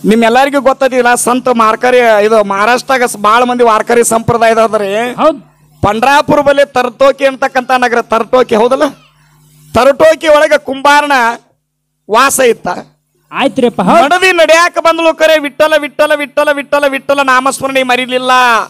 ನಿಮ್ಮೆಲ್ಲರಿಗೂ ಗೊತ್ತದಿಲ್ಲ ಸಂತ ಮಾರ್ಕರಿ ಇದು ಮಹಾರಾಷ್ಟ್ರಾಗ ಭಾಳ ಮಂದಿ ವಾರ್ಕರಿ ಸಂಪ್ರದಾಯದ ಅದ್ರಿ ಹೌದ್ ಪಂಡ್ರಾಪುರ ಬಲ್ಲಿ ತರಟೋಕಿ ಅಂತಕ್ಕಂಥ ನಗರ ತರಟೋಕಿ ಹೌದಲ್ಲ ತರಟೋಕಿ ಒಳಗೆ ಕುಂಬಾರನ ವಾಸ ಇತ್ತ ಆಯ್ತ್ರಿಪ್ಪ ಹೌದ್ ಮಡದಿ ನಡ್ಯಾಕ ಬಂದಳು ಕರೆ ವಿಠಲ ವಿಠಲ ವಿಠಲ ವಿಠಲ ವಿಠಲ ನಾಮಸ್ಮರಣೆ ಮರಿಲಿಲ್ಲ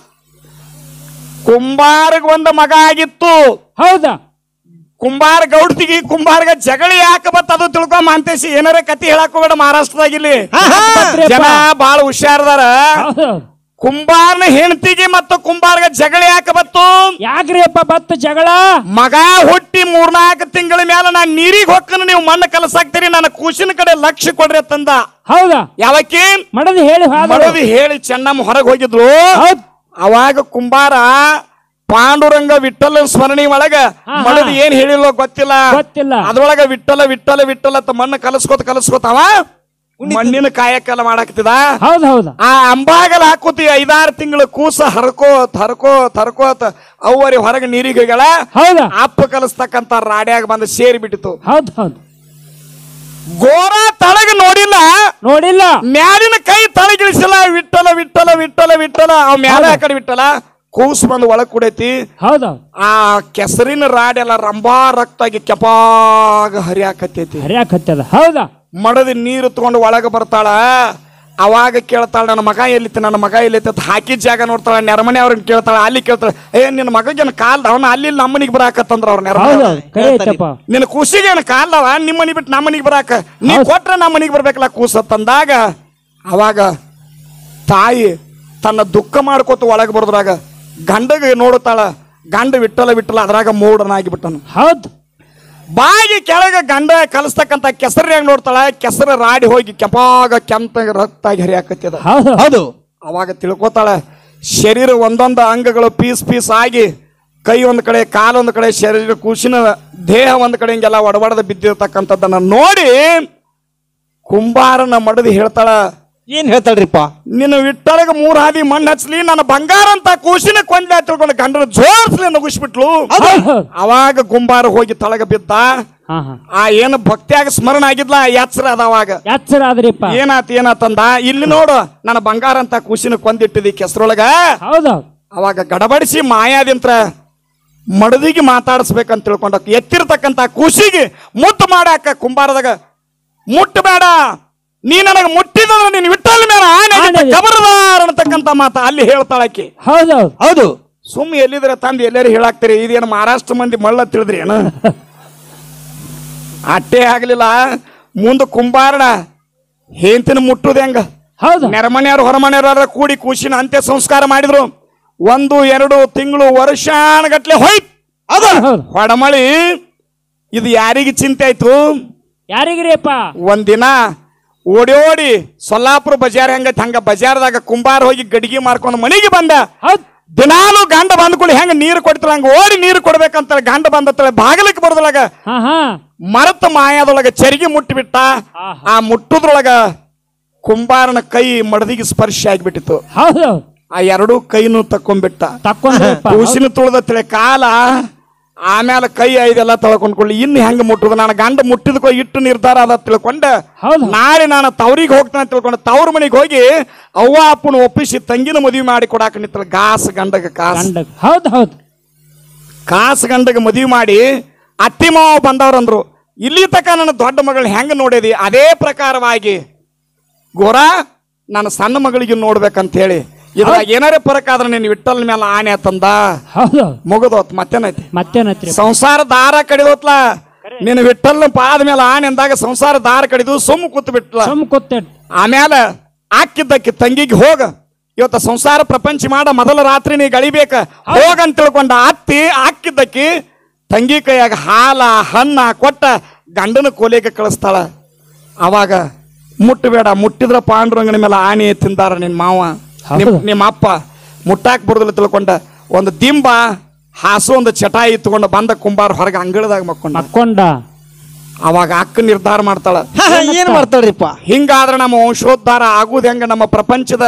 ಕುಂಬಾರಗ್ ಒಂದು ಮಗ ಆಗಿತ್ತು ಹೌದಾ ಕುಂಬಾರ ಗೌಡ್ತಿಗಿ ಕುಂಬಾರ್ಗ ಜಗಳ ಯಾಕೆ ಬತ್ತ ಅದು ತಿಳ್ಕೊ ಮಾಂತೇಶಿ ಏನಾರ ಕತಿ ಹೇಳಕ್ ಹೋಗ್ಬೇಡ ಮಹಾರಾಷ್ಟ್ರದಾಗ ಇಲ್ಲಿ ಜನ ಬಾಳ ಹುಷಾರದಾರ ಹೌದು ಕುಂಬಾರನ ಹೆಂಡತಿಗೆ ಮತ್ತು ಕುಂಬಾರ್ಗ ಜಗಳ ಯಾಕೆ ಬತ್ತು ಯಾಕ್ರಿಪ್ಪ ಬತ್ತು ಜಗಳ ಮಗ ಹುಟ್ಟಿ ಮೂರ್ನಾಲ್ಕು ತಿಂಗಳ ಮೇಲೆ ನಾನ್ ನೀರಿಗೆ ಹೊಕ್ಕನ ನೀವು ಮಣ್ಣು ಕಲಸಾಕ್ತೀರಿ ನನ್ನ ಕೂಸಿನ ಕಡೆ ಲಕ್ಷ್ಯ ಕೊಡ್ರಿ ಅಂತಂದ ಹೌದಾ ಯಾವಕ್ಕೆ ಮಡದಿ ಹೇಳಿ ಹಾದು ಮಡದಿ ಹೇಳಿ ಚೆನ್ನಮ್ಮ ಹೊರಗೆ ಹೋಗಿದ್ರು ಹೌದ್ ಅವಾಗ ಕುಂಬಾರ ಪಾಂಡುರಂಗ ವಿಠಲ ಸ್ಮರಣಿ ಒಳಗ ಹಾ, ಹಾ. ಮಡದಿ ಏನ್ ಹೇಳಿಲ್ಲೋ ಗೊತ್ತಿಲ್ಲ ಗೊತ್ತಿಲ್ಲ ಅದ್ರೊಳಗ ವಿಠಲ ವಿಠಲ ವಿಠಲ ಅಂತ ಮಣ್ಣು ಕಲಸ್ಕೋತ ಕಲಸ್ಕೋತಾವ ಮಣ್ಣಿನ ಕಾಯಕ್ಕೆಲ್ಲ ಮಾಡಾಕ್ತಿದ ಹೌದ್ ಹೌದ ಆ ಅಂಬಾಗಲ್ ಹಾಕೋತಿ ಐದಾರು ತಿಂಗಳು ಕೂಸ ಹರ್ಕೋತ್ ಹರ್ಕೋತ್ ಹರ್ಕೋತ್ ಅವ್ವರಿ ಹೊರಗೆ ನೀರಿಗೆ ಹೋಗ್ಯಾಳ ಹೌದಾ ಅಪ್ಪ ಕಲಿಸ್ತಕ್ಕಂತ ರಾಡ್ಯಾಗ ಬಂದು ಸೇರಿ ಬಿಟ್ಟಿತು ಹೌದ್ ಹೌದ್ ಗೋರ ತಳಗ ನೋಡಿಲ್ಲ ನೋಡಿಲ್ಲ ಮ್ಯಾಲಿನ ಕೈ ತಳಗಿಳಿಸಿಲ್ಲ ವಿಠಲ ವಿಠಲ ವಿಠಲ ವಿಠಲ ಅವ್ ಮ್ಯಾಲ ಆ ಕಡೆ ವಿಠಲ ಕೂಸ್ ಬಂದು ಒಳಗ್ ಕುಡೈತಿ ಹೌದಾ ಆ ಕೆಸರಿನ ರಾಡೆಲ್ಲ ರಂಬಾ ರಕ್ತಾಗಿ ಕೆಪಾಗ ಹರಿಯಾಕತ್ತೈತಿ ಹರಿಯಾಕತ್ತದ ಹೌದಾ ಮಡದಿ ನೀರು ತಗೊಂಡು ಒಳಗೆ ಬರ್ತಾಳ ಅವಾಗ ಕೇಳ್ತಾಳ ನನ್ನ ಮಗ ಎಲ್ಲಿತ್ತು ನನ್ನ ಮಗ ಎಲ್ಲಿತ್ತು ಅಂತ ಹಾಕಿದ ಜಾಗ ನೋಡ್ತಾಳ ನೆರಮನೆ ಅವ್ರನ್ನ ಕೇಳ್ತಾಳ ಅಲ್ಲಿ ಕೇಳ್ತಾಳ ಏ ನಿನ್ನ ಮಗಗೇನ ಕಾಲ್ದ ಅವನ ಅಲ್ಲಿ ಇಲ್ಲಿ ನಮ್ಮನಿಗೆ ಬರಾಕತ್ತಂದ್ರ ಅವ್ರ ನೆರಮನೆ ಹೌದಾ ಕರೆ ಐತಪ್ಪ ನಿನ್ನ ಖುಷಿಗೆ ಏನು ಕಾಲ್ದವ ನಿಮ್ಮ ಮನೆ ಬಿಟ್ಟು ನಮ್ಮ ಮನೆಗೆ ಬರಾಕ ನೀ ಕೊಟ್ರೆ ನಮ್ಮ ಮನೆಗೆ ಬರ್ಬೇಕಲ್ಲ ಕೂಸತ್ತಂದಾಗ ಅವಾಗ ತಾಯಿ ತನ್ನ ದುಃಖ ಮಾಡ್ಕೋತ ಒಳಗೆ ಬರೋದ್ರಾಗ ಗಂಡಗೆ ನೋಡುತ್ತಾಳ ಗಂಡ ವಿಟ್ಟಲ ವಿಟ್ಟಲ ಅದ್ರಾಗ ಮೂಡನಾಗಿ ಬಿಟ್ಟನು ಹೌದ್ ಬಾಗಿ ಕೆಳಗೆ ಗಂಡ ಕಲಿಸ್ತಕ್ಕಂಥ ಕೆಸರಿಯಾಗ ನೋಡ್ತಾಳ ಕೆಸರು ರಾಡಿ ಹೋಗಿ ಕೆಂಪಾಗ ಕೆಂಪ ರಕ್ತ ಆಗಿ ಹರಿಯಾಕತ್ತಿದ ಹೌದು ಹೌದು ಅವಾಗ ತಿಳ್ಕೊತಾಳ ಶರೀರ ಒಂದೊಂದು ಅಂಗಗಳು ಪೀಸ್ ಪೀಸ್ ಆಗಿ ಕೈ ಒಂದು ಕಡೆ ಕಾಲು ಒಂದು ಕಡೆ ಶರೀರ ಕೂಸಿನ ದೇಹ ಒಂದು ಕಡೆ ಹಿಂಗೆಲ್ಲ ಒಡಬಡದ ಬಿದ್ದಿರ್ತಕ್ಕಂಥದ್ದನ್ನ ನೋಡಿ ಕುಂಬಾರನ ಮಡದಿ ಹೇಳ್ತಾಳ ಏನ್ ಹೇಳ್ತಾಳ್ರಿಪ್ಪ ನಿನ್ನ ವಿಟ್ಟಳಗ ಮೂರ್ ಹಾದಿ ಮಣ್ಣು ಹಚ್ಲಿ ನನ್ನ ಬಂಗಾರ ಅಂತ ಕೂಸಿನ ಕೊಂಡ್ಲ ತಿಳ್ಕೊಂಡು ಗಂಡನ ಜೋರ್ಸ್ಲಿ ನಗುಸ್ಬಿಟ್ಲು ಹೌದ್ ಹೌದ್ ಅವಾಗ ಕುಂಬಾರ ಹೋಗಿ ತಳಗ ಬಿದ್ದ ಹಾ ಹಾ ಆ ಏನು ಭಕ್ತಿಯಾಗ ಸ್ಮರಣ ಆಗಿದ್ಲ ಎಚ್ಚರ ಅದ ಅವಾಗ ಎಚ್ಚರ ಆದ್ರಿಪ್ಪ ಏನಾತ್ ಏನಾತಂದ ಇಲ್ಲಿ ನೋಡು ನನ್ನ ಬಂಗಾರ ಅಂತ ಕೂಸಿನ ಕೊಂದಿಟ್ಟಿದಿ ಕೆಸರೊಳಗ ಹೌದಾ ಅವಾಗ ಗಡಬಡಿಸಿ ಮಾಯಾದಿಂತ್ರ ಮಡದಿಗೆ ಮಾತಾಡಿಸ್ಬೇಕಂತ ತಿಳ್ಕೊಂಡ ಎತ್ತಿರ್ತಕ್ಕಂತ ಕೂಸಿಗೆ ಮುಟ್ಟು ಮಾಡಾಕ ಕುಂಬಾರದಾಗ ಮುಟ್ಟಬೇಡ ನೀ ನನಗೆ ಮುಟ್ಟಿದ್ರೆ ನೀನು ವಿಟ್ಟಲ್ ಮೇಲೆ ಆನೆ ಆನೆ. ಕಬರದಾರ ಅನ್ನತಕ್ಕಂತ ಮಾತ ಅಲ್ಲಿ ಹೇಳ್ತಾಳಕಿ ಹೌದೌದು ಹೌದು ಸುಮ್ ಎಲ್ಲಿದ್ರೆ ತಂದು ಎಲ್ಲರೂ ಹೇಳಾಕ್ತೀರಿ ಇದೇನು ಮಹಾರಾಷ್ಟ್ರ ಮಂದಿ ಮಳ್ಳ ತಿಳಿದ್ರಿ ಏನು ಅಟ್ಟೆ ಆಗ್ಲಿಲ್ಲ ಮುಂದೆ ಕುಂಬಾರಣ ಹೇಂತಿನ ಮುಟ್ಟುದು ಹೆಂಗ ಹೌದಾ ನೆರಮನೆಯವರು ಹೊರಮನೆಯವರು ಕೂಡಿ ಕೂಸಿನ ಅಂತ್ಯ ಸಂಸ್ಕಾರ ಮಾಡಿದ್ರು ಒಂದು ಎರಡು ತಿಂಗಳು ವರ್ಷಾನಗಟ್ಲೆ ಹೋಯ್ತು ಹೌದು ಹೌದು ಹೊಡಮಳಿ ಇದು ಯಾರಿಗೆ ಚಿಂತೆ ಆಯ್ತು ಯಾರಿಗ್ರಿಪ್ಪ ಒಂದಿನ ಓಡಿ ಓಡಿ ಸೊಲ್ಲಾಪುರ ಬಜಾರ್ ಹೆಂಗೈತಿ ಹಂಗ ಬಜಾರ್ದಾಗ ಕುಂಬಾರ ಹೋಗಿ ಗಡಿಗೆ ಮಾರ್ಕೊಂಡು ಮನೆಗೆ ಬಂದ ಹೌದ್ ದಿನಾಲು ಗಂಡ ಬಂದ್ಕೊಳ್ಳಿ ಹೆಂಗ ನೀರು ಕೊಡ್ತಾಳ ಹಂಗ ಓಡಿ ನೀರು ಕೊಡ್ಬೇಕಂತ ಗಂಡ ಬಂದತ್ತಳೆ ಬಾಗಿಲಕ್ಕೆ ಬರೋದ್ರೊಳಗ ಹಾ ಹಾ ಮರತ ಮಾಯದೊಳಗ ಚರಿಗೆ ಮುಟ್ಟಿಬಿಟ್ಟ ಆಹಾ. ಆ ಮುಟ್ಟುದ್ರೊಳಗ ಕುಂಬಾರನ ಕೈ ಮಡದಿಗೆ ಸ್ಪರ್ಶ ಆಗಿಬಿಟ್ಟಿತ್ತು ಹೌದು ಆ ಎರಡೂ ಕೈನು ತಕ್ಕೊಂಡ್ಬಿಟ್ಟ ತಕ್ಕೊಂಡ್ರಿಪ್ಪ ಕೂಸಿನ ತುಳ್ದತ್ತಳೆ ಕಾಲ ಆಮೇಲೆ ಕೈ ಐದೆಲ್ಲ ತಳ್ಕೊಂಡ್ಕೊಳ್ಳಿ ಇನ್ನು ಹೆಂಗ ಮುಟ್ಟುದು ನಾನು ಗಂಡ ಮುಟ್ಟಿದಕ್ಕೋ ಇಟ್ಟು ನಿರ್ಧಾರ ಅದ ತಿಳ್ಕೊಂಡ ಹೌದು ನಾಳೆ ನಾನು ತವ್ರಿಗೆ ಹೋಗ್ತಾನೆ ತಿಳ್ಕೊಂಡು ತವ್ರ ಮನೆಗೆ ಹೋಗಿ ಅವ್ವ ಅಪ್ಪನ ಒಪ್ಪಿಸಿ ತಂಗಿನ ಮದುವೆ ಮಾಡಿ ಕೊಡಾಕ ನಿಂತಳ ಗಾಸ್ ಗಂಡಗ ಕಾಸ್ ಗಂಡ ಹೌದು ಹೌದು ಕಾಸ್ ಗಂಡಗ ಮದುವೆ ಮಾಡಿ ಅತ್ತಿ ಮಾವ ಬಂದವ್ರಂದ್ರು ಇಲ್ಲಿ ತಕ ನನ್ನ ದೊಡ್ಡ ಮಗಳನ್ನ ಹೆಂಗ ನೋಡಿದಿ ಅದೇ ಪ್ರಕಾರವಾಗಿ ಗೋರ ನನ್ನ ಸಣ್ಣ ಮಗಳಿಗೆ ನೋಡ್ಬೇಕಂತ ಹೇಳಿ ಇದ್ರಾಗ ಏನಾರೇ ಫರಕ್ ಆದ್ರೆ ನೀನು ವಿಟ್ಟಲ್ ಮೇಲೆ ಆನೆ ಅಂತಂದ ಹೌದು ಮುಗದೋತ್ ಮತ್ತೇನೈತಿ ಮತ್ತೇನತ್ರಿ ಸಂಸಾರ ದಾರ ಕಡಿದೋತ್ಲ ನೀನು ವಿಠಲ್ನ ಪಾದ ಮೇಲೆ ಆನೆ ಅಂದಾಗ ಸಂಸಾರ ದಾರ ಕಡಿದು ಸುಮ್ಮ ಕೂತ್ ಬಿಟ್ಲ ಸುಮ್ ಕೂತ್ ಆಮೇಲೆ ಆಕಿದ್ದಕ್ಕೆ ತಂಗಿಗೆ ಹೋಗ ಇವತ್ತ ಸಂಸಾರ ಪ್ರಪಂಚ ಮಾಡ ಮೊದಲ ರಾತ್ರಿ ನೀ ಗಳಿಬೇಕ ಹೋಗಂತ ತಿಳ್ಕೊಂಡ ಅತ್ತಿ ಆಕಿದ್ದಕ್ಕೆ ತಂಗಿ ಕೈಯಾಗ ಹಾಲ ಹಣ್ಣ ಕೊಟ್ಟ ಗಂಡನ ಕೋಲಿಗೆ ಕಳಿಸ್ತಾಳ ಅವಾಗ ಮುಟ್ಟಬೇಡ ಮುಟ್ಟಿದ್ರ ಪಾಂಡುರಂಗನ ಮೇಲೆ ಆನೆ ತಿಂದಾರ ನಿನ್ ಮಾವ ನಿಮ್- ಹೌದು. ನಿಮ್ಮ ಅಪ್ಪ ಮುಟ್ಟಾಕ್ ಬರುದಿಲ್ಲ ತಿಳ್ಕೊಂಡ ಒಂದು ದಿಂಬ ಹಾಸು ಒಂದು ಚಟಾಯಿ ತಗೊಂಡ ಬಂದ ಕುಂಬಾರ ಹೊರಗೆ ಅಂಗಳದಾಗ ಮಕ್ಕೊಂಡ ಮಕ್ಕೊಂಡ ಅವಾಗ ಅಕ್ಕ ನಿರ್ಧಾರ ಮಾಡ್ತಾಳ ಹಾ, ಹಾ, ಏನ್ ಮಾಡ್ತಾಳ್ರಿಪ್ಪ ಹಿಂಗಾದ್ರೆ ನಮ್ಮ ವಂಶೋದ್ಧಾರ ಆಗುದ ಹೆಂಗ ನಮ್ಮ ಪ್ರಪಂಚದ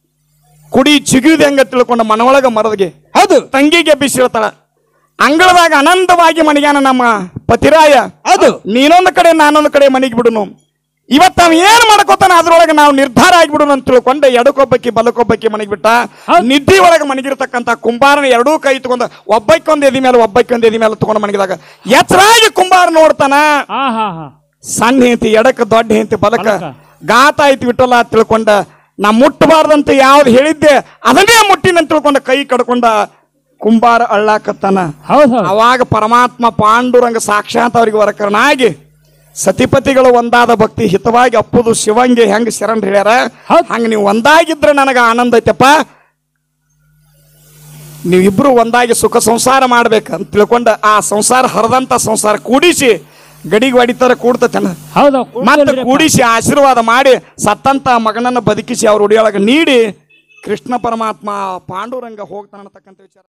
ಕುಡಿ ಚಿಗಿಯುದ ಹೆಂಗ ತಿಳ್ಕೊಂಡ ಮನೊಳಗ ಮರದಿಗೆ ಹೌದು ತಂಗಿಗೆ ಬಿಸಿಳ್ತಾಳ ಅಂಗಳದಾಗ ಆನಂದವಾಗಿ ಮಣಿಗ್ಯಾನ ನಮ್ಮ ಪತಿರಾಯ ಹೌದು ನೀನೊಂದು ಕಡೆ ನಾನೊಂದು ಕಡೆ ಮನೆಗೆ ಬಿಡುನು ಇವತ್ತು ಅವ ಏನ್ ಮಾಡ್ಕೋತಾನ ಅದ್ರೊಳಗೆ ನಾವು ನಿರ್ಧಾರ ಆಗಿಬಿಡೋಣ ಅಂತ ತಿಳ್ಕೊಂಡು ಎಡಕ್ಕೊಬ್ಬಕ್ಕಿ ಬಲಕ್ಕೊಬ್ಬಕ್ಕಿ ಮನೆಗೆ ಬಿಟ್ಟ ಹೌದ್. ನಿದ್ದಿ ಒಳಗೆ ಮನಗಿರ್ತಕ್ಕಂಥ ಕುಂಬಾರನ ಎರಡೂ ಕೈ ತಗೊಂಡ ಒಬ್ಬಕ್ಕೊಂದು ಎದಿ ಮೇಲೆ ಒಬ್ಬಕ್ಕೊಂದು ಎದಿ ಮೇಲೆ ತಗೊಂಡು ಮನಗಿದಾಗ ಎಚ್ಚರಾಗಿ ಕುಂಬಾರ ನೋಡ್ತಾನ ಹಾ ಹಾ ಹಾ ಸಣ್ಣ ಹೆಂತಿ ಎಡಕ್ಕೆ ದೊಡ್ಡ ಹೆಂತಿ ಬಲಕ ಬಲಕ್ಕ. ಗಾತ ಆಯ್ತು ಬಿಟ್ಟಲ್ಲ ಅಂತ ತಿಳ್ಕೊಂಡ ನಾ ಮುಟ್ಟಬಾರ್ದಂತ ಯಾವ್ದು ಹೇಳಿದ್ದೆ ಅದನ್ನೇ ಮುಟ್ಟಿನ ತಿಳ್ಕೊಂಡ ಕೈ ಕಡ್ಕೊಂಡ ಕುಂಬಾರ ಅಳ್ಳಾಕತ್ತಾನ ಹೌದ್ ಹೌದ್ ಅವಾಗ ಪರಮಾತ್ಮ ಪಾಂಡುರಂಗ ಸಾಕ್ಷಾತ್ ಅವರಿಗೆ ವರಕರನಾಗಿ ಸತಿಪತಿಗಳು ಒಂದಾದ ಭಕ್ತಿ ಹಿತವಾಗಿ ಅಪ್ಪುದು ಶಿವಂಗೆ ಹೆಂಗ್ ಶರಣ್ ಹೇಳ್ಯಾರ ಹೌದ್. ಹಂಗ ನೀವು ಒಂದಾಗಿದ್ರೆ ನನಗ ಆನಂದ ಐತಪ್ಪ ನೀವಿಬ್ರು ಒಂದಾಗಿ ಸುಖ ಸಂಸಾರ ಮಾಡ್ಬೇಕಂತ ತಿಳ್ಕೊಂಡ ಆ ಸಂಸಾರ ಹರಿದಂತ ಸಂಸಾರ ಕೂಡಿಸಿ ಗಡಿಗೆ ಹೊಡಿತಾರ ಕೂಡ್ತತನ ಹೌದ್ ಮತ್ತೆ ಕೂಡಿಸಿ ಆಶೀರ್ವಾದ ಮಾಡಿ ಸತ್ತಂತ ಮಗನನ್ನ ಬದುಕಿಸಿ ಅವ್ರ ಉಡಿಯೊಳಗೆ ನೀಡಿ ಕೃಷ್ಣ ಪರಮಾತ್ಮ ಪಾಂಡುರಂಗ ಹೋಗ್ತಾನತಕ್ಕಂಥ ವಿಚಾರ